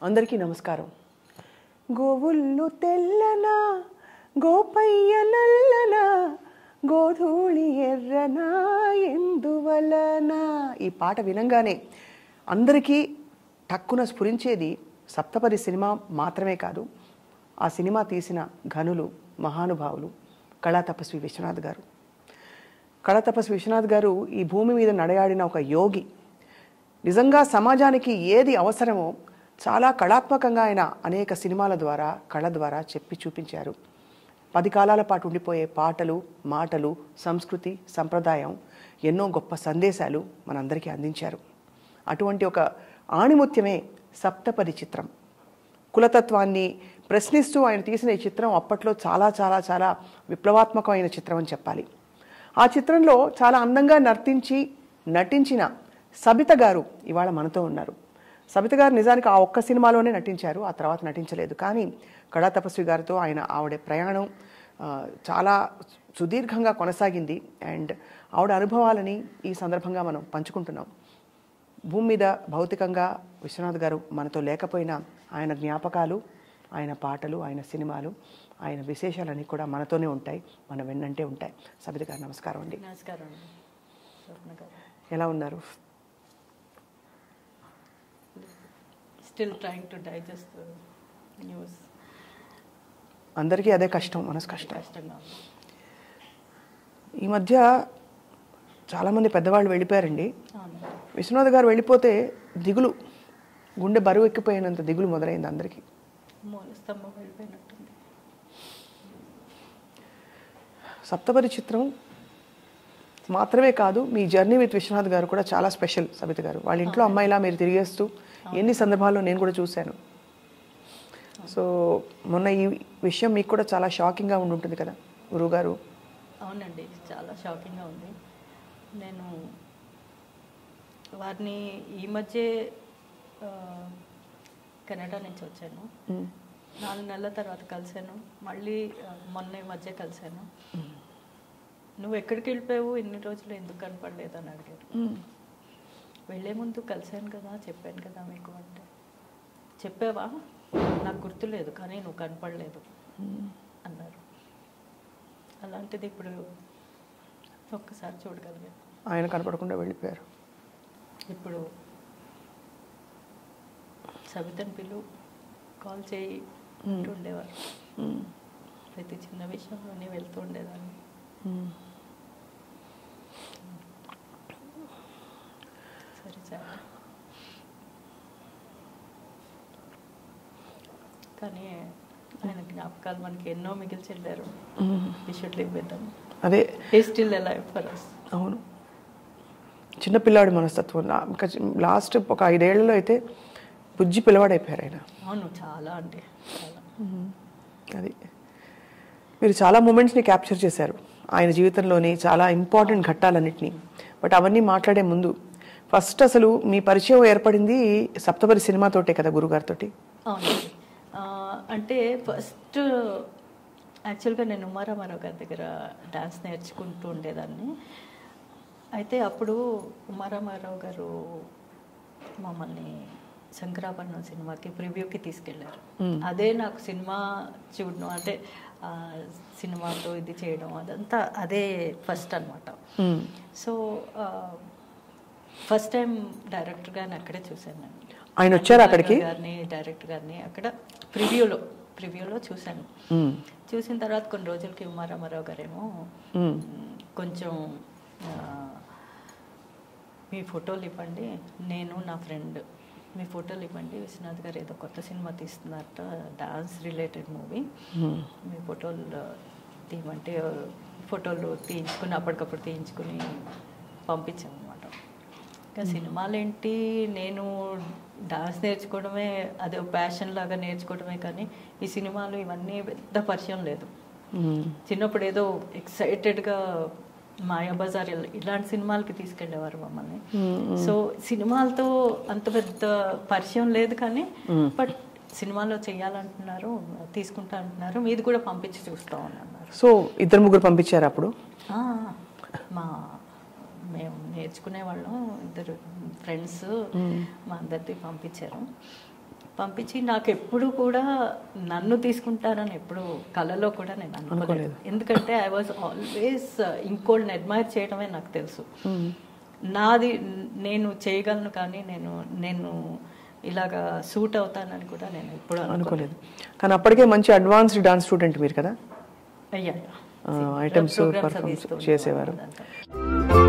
అందరికీ నమస్కారం గోవుళ్ళు తెల్లనా గోపయ్య నల్లనా గోధూళి ఎర్రనా ఎందువలనా ఈ పాట వినంగానే అందరికీ టక్కున స్ఫురించేది సప్తపది సినిమా మాత్రమే కాదు ఆ సినిమా తీసిన ఘనులు మహానుభావులు కళా తపస్వి విశ్వనాథ్ గారు కళా తపస్వి విశ్వనాథ్ గారు ఈ భూమి మీద నడయాడిన ఒక యోగి నిజంగా సమాజానికి ఏది అవసరమో చాలా కళాత్మకంగా ఆయన అనేక సినిమాల ద్వారా కళ ద్వారా చెప్పి చూపించారు పది కాలాల పాటు ఉండిపోయే పాటలు మాటలు సంస్కృతి సంప్రదాయం ఎన్నో గొప్ప సందేశాలు మనందరికీ అందించారు అటువంటి ఒక ఆణిముత్యమే సప్తపది చిత్రం కులతత్వాన్ని ప్రశ్నిస్తూ ఆయన తీసిన ఈ చిత్రం అప్పట్లో చాలా చాలా చాలా విప్లవాత్మకమైన చిత్రం అని చెప్పాలి ఆ చిత్రంలో చాలా అందంగా నర్తించి నటించిన సబిత గారు ఇవాళ మనతో ఉన్నారు సబిత గారు నిజానికి ఆ ఒక్క సినిమాలోనే నటించారు ఆ తర్వాత నటించలేదు కానీ కళా తపస్వి గారితో ఆయన ఆవిడ ప్రయాణం ఆ, చాలా సుదీర్ఘంగా కొనసాగింది అండ్ ఆవిడ అనుభవాలని ఈ సందర్భంగా మనం పంచుకుంటున్నాం భూమి మీద భౌతికంగా విశ్వనాథ్ గారు మనతో లేకపోయినా ఆయన జ్ఞాపకాలు ఆయన పాటలు ఆయన సినిమాలు ఆయన విశేషాలన్నీ కూడా మనతోనే ఉంటాయి మన వెన్నంటే ఉంటాయి సబిత గారు నమస్కారం అండి నమస్కారం అండి స్వప్న గారు ఎలా ఉన్నారు still trying to digest news అందరికీ అదే కష్టం మనసు కష్టం కష్టంగా ఉంది ఈ మధ్య చాలామంది పెద్దవాళ్ళు వెళ్ళిపోయారండి అవును విశ్వనాథ్ గారు వెళ్ళిపోతే దిగులు గుండె బరువు ఎక్కిపోయినంత దిగులు మొదలైంది అందరికీ మూల స్తంభం వెళ్ళిపోయినట్టుంది సప్తపది చిత్రం మాత్రమే కాదు మీ జర్నీ విత్ విశ్వనాథ్ గారు కూడా చాలా స్పెషల్ సబిత గారు వాళ్ళ ఇంట్లో అమ్మాయిలా మీరు తిరిగేస్తూ ఎన్ని సందర్భాల్లో నేను కూడా చూశాను సో మొన్న ఈ విషయం మీకు కూడా చాలా షాకింగ్గా ఉండి ఉంటుంది కదా గురువుగారు అవునండి చాలా షాకింగ్గా ఉంది నేను వారిని ఈ మధ్య ఆ, కెనడా నుంచి వచ్చాను మ్, నాలుగు నెలల తర్వాత కలిశాను మళ్ళీ ఆ, మొన్న ఈ మధ్య కలిశాను నువ్వు ఎక్కడికి వెళ్ళిపోయావు ఎన్ని రోజులు ఎందుకు కనపడలేదు అని అడిగారు మ్, వెళ్ళే ముందు కలిశాను కదా చెప్పాను కదా మీకు అంటే చెప్పావా నాకు గుర్తులేదు కానీ నువ్వు కనపడలేదు మ్. అన్నారు అలాంటిది ఇప్పుడు ఒక్కసారి చూడగలిగాను ఆయన కనపడకుండా వెళ్ళిపోయారు ఇప్పుడు సబితని పిలు కాల్ చేయి అంటూ ఉండేవారు మ్, ప్రతి చిన్న విషయంలోనే వెళ్తూ ఉండేదాన్ని మ్. సరే సరే కానీ ఆయన జ్ఞాపకాలు మనకి ఎన్నో మిగిల్చి వెళ్ళారు hmm. We should live with them అదే he still alive for us అవును చిన్నపిల్లాడి మనస్తత్వం లా- ఇంకా చి- లాస్ట్ ఒక ఐదేళ్లలో అయితే బుజ్జి పిల్లవాడైపోయారు ఆయన అవును చాలా అంటే చాలా అది మీరు చాలా మూమెంట్స్ని క్యాప్చర్ చేశారు ఆయన జీవితంలోని చాలా ఇంపార్టెంట్ ఘట్టాలన్నింటినీ బట్ అవన్నీ మాట్లాడే ముందు ఫస్ట్ అసలు మీ పరిచయం ఏర్పడింది సప్తపరి సినిమాతోటే కదా గురుగారితోటి అవునండి ఆ, అంటే ఫస్ట్ యాక్చువల్గా నేను ఉమారామారావు గారి దగ్గర డాన్స్ నేర్చుకుంటూ ఉండేదాన్ని అయితే అప్పుడు ఉమారామారావు గారు మమ్మల్ని శంకరాభరణం సినిమాకి ప్రివ్యూకి తీసుకెళ్లారు అదే నాకు సినిమా చూడడం అంటే ఆ, సినిమాతో ఇది చేయడం అదంతా అదే ఫస్ట్ అనమాట hmm. So first time director గారిని అక్కడే చూశాను నేను ఆయన వచ్చారా అక్కడికి గారిని డైరెక్టర్ గారిని అక్కడ ప్రివ్యూలో ప్రివ్యూలో చూశాను మ్మ్. చూసిన తర్వాత కొన్ని రోజులకి ఉమారామారావు గారేమో మ్మ్. మ్, కొంచెం ఆ, మీ ఫోటోలు ఇవ్వండి నేను నా ఫ్రెండ్ మీ ఫోటోలు ఇవ్వండి విశ్వనాథ్ గారు ఏదో కొత్త సినిమా తీస్తున్నారట డాన్స్ రిలేటెడ్ మూవీ మ్మ్. మీ ఫోటోలు తీయమంటే ఫోటోలు తీయించుకుని అప్పటికప్పుడు తీయించుకుని పంపించాం అనమాట ఇంకా సినిమాలు ఏంటి నేను డాన్స్ నేర్చుకోవడమే అదే ప్యాషన్ లాగా నేర్చుకోవడమే కానీ ఈ సినిమాలు ఇవన్నీ పెద్ద పరిచయం లేదు మ్మ్. చిన్నప్పుడు ఏదో ఎక్సైటెడ్గా మాయాబజార్ ఇలా- ఇలాంటి సినిమాలకి తీసుకెళ్ళేవారు మమ్మల్ని సో సినిమాలతో అంత పెద్ద పరిచయం లేదు కానీ బట్ సినిమాలో చేయాలంటున్నారు తీసుకుంటా అంటున్నారు మీది కూడా పంపించి చూస్తాం అని అన్నారు సో ఇద్దరు ముగ్గురు పంపించారు అప్పుడు ఆ, మా మేము నేర్చుకునే వాళ్ళం ఇద్దరు ఫ్రెండ్స్ మా అందరిది పంపించారు పంపించి నాకు ఎప్పుడు కూడా నన్ను తీసుకుంటారని ఎప్పుడు కళలో కూడా నేను అనుకోలేదు ఎందుకంటే ఐ వాజ్ ఆల్వేస్ ఇంకోళ్ళని అడ్మైర్ చేయడమే నాకు తెలుసు నాది నేను చేయగలను కానీ నేను నేను ఇలాగా సూట్ అవుతానని కూడా నేను ఎప్పుడు అనుకోలేదు అనుకోలేదు కానీ అప్పటికే మంచి అడ్వాన్స్డ్ డాన్స్ స్టూడెంట్ మీరు కదా అయ్యా ఐటమ్స్ Programs అవి పర్ఫార్మెన్స్ ఇస్తూ చేసేవారు ఉండేవాళ్ళు అదంతా.